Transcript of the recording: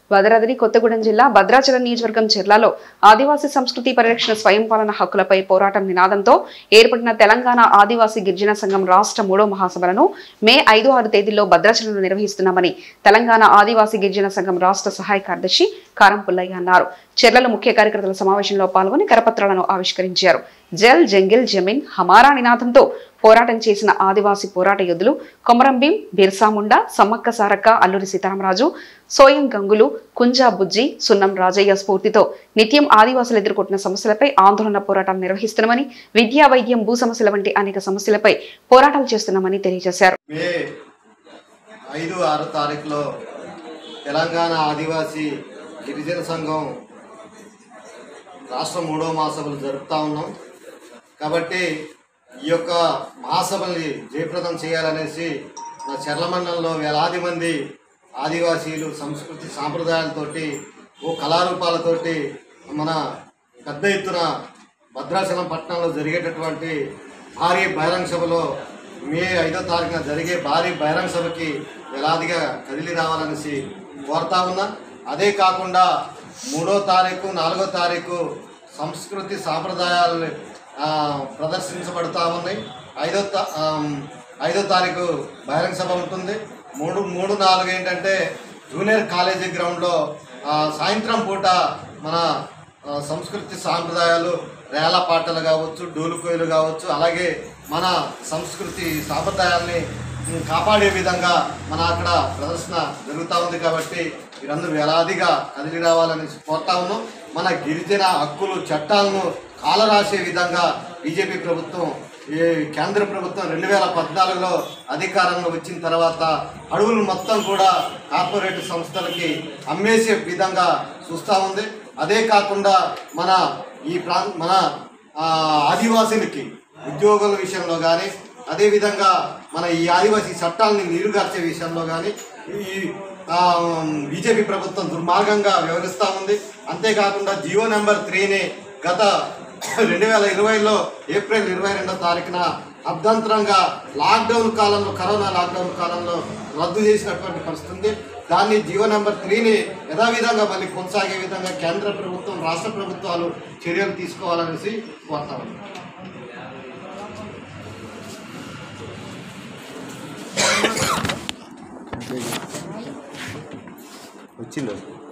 భద్రాద్రి కొత్తగూడెం జిల్లా భద్రాచలం నియోజకవర్గం జిల్లాలో ఆదివాసీ సంస్కృతి పరిరక్షణ స్వయం పాలన హక్కులపై పోరాటం నినాదంతో ఏర్పడిన తెలంగాణ ఆదివాసీ గిరిజన సంఘం రాష్ట్ర మూడో మహాసభలను మే ఐదు ఆరు తేదీల్లో భద్రాచలంలో నిర్వహిస్తున్నామని తెలంగాణ ఆదివాసీ గిరిజన సంఘం రాష్ట్ర సహాయ కార్యదర్శి కారం పుల్లయ్య అన్నారు చెర్లలో ముఖ్య కార్యకర్తల సమావేశంలో పాల్గొని కరపత్రాలను ఆవిష్కరించారు జల్ జంగిల్ జమీన్ హమారా నినాదంతో పోరాటం చేసిన ఆదివాసీ పోరాట యోధులు కొమరం భీం బిర్సా ముండా సమ్మక్క సారక్క అల్లూరి సీతారామరాజు సోయం గంగులు కుంజా బుజ్జి సున్నం రాజయ్య స్ఫూర్తితో నిత్యం ఆదివాసులు ఎదుర్కొంటున్న సమస్యలపై ఆందోళన పోరాటాలు నిర్వహిస్తున్నామని విద్యా వైద్యం భూ సమస్యల వంటి అనేక సమస్యలపై పోరాటాలు చేస్తున్నామని తెలియజేశారు మే ఐదు ఆరు తారీఖులో తెలంగాణ ఆదివాసీ గిరిజన సంఘం రాష్ట్ర మూడో మహాసభలు జరుపుతా ఉన్నాం కాబట్టి ఈ యొక్క మహాసభల్ని జయప్రదం చేయాలనేసి నా చెర్ల మండలంలో వేలాది మంది ఆదివాసీలు సంస్కృతి సాంప్రదాయాలతోటి ఓ కళారూపాలతోటి మన పెద్ద ఎత్తున భద్రాచలం పట్టణంలో జరిగేటటువంటి భారీ బహిరంగ సభలో మే ఐదో తారీఖున జరిగే భారీ బహిరంగ సభకి వేలాదిగా కదిలి రావాలనేసి కోరుతా ఉన్నా అదే కాకుండా మూడో తారీఖు నాలుగో తారీఖు సంస్కృతి సాంప్రదాయాలు ఆ, ప్రదర్శించబడతా ఉన్నాయి ఐదో తా- ఆమ్, ఐదో తారీఖు బహిరంగ సభ ఉంటుంది మూడు మూడు నాలుగు ఏంటంటే జూనియర్ కాలేజీ గ్రౌండ్లో ఆ, సాయంత్రం పూట మన ఆ, సంస్కృతి సాంప్రదాయాలు రేల పాటలు కావచ్చు డోలుకోయలు కావచ్చు అలాగే మన సంస్కృతి సాంప్రదాయాల్ని ఉమ్, కాపాడే విధంగా మన అక్కడ ప్రదర్శన జరుగుతూ ఉంది కాబట్టి మీరందరూ వేలాదిగా కదిలి రావాలని కోరుతా ఉన్నాం మన గిరిజన హక్కులు చట్టాలను కాలరాసే విధంగా బీజేపీ ప్రభుత్వం ఈ కేంద్ర ప్రభుత్వం రెండు వేల పద్నాలుగులో అధికారంలో వచ్చిన తర్వాత అడవులు మొత్తం కూడా కార్పొరేట్ సంస్థలకి అమ్మేసే విధంగా చూస్తూ ఉంది అదే కాకుండా మన ఈ ప్రాం మన ఆ, ఆదివాసులకి ఉద్యోగుల విషయంలో కానీ అదేవిధంగా మన ఈ ఆదివాసీ చట్టాలని నీరుగార్చే విషయంలో కానీ ఈ ఆ, బీజేపీ ప్రభుత్వం దుర్మార్గంగా వ్యవహరిస్తూ ఉంది అంతేకాకుండా జియో నెంబర్ త్రీని గత రెండు వేల ఇరవైలో ఏప్రిల్ ఇరవై రెండో తారీఖున అభ్యంతరంగా లాక్డౌన్ కాలంలో కరోనా లాక్డౌన్ కాలంలో రద్దు చేసినటువంటి పరిస్థితి ఉంది దాన్ని జియో నెంబర్ త్రీని యథావిధంగా మళ్ళీ కొనసాగే విధంగా కేంద్ర ప్రభుత్వం రాష్ట్ర ప్రభుత్వాలు చర్యలు తీసుకోవాలనేసి కోరుతా ఉన్నాం. వచ్చింది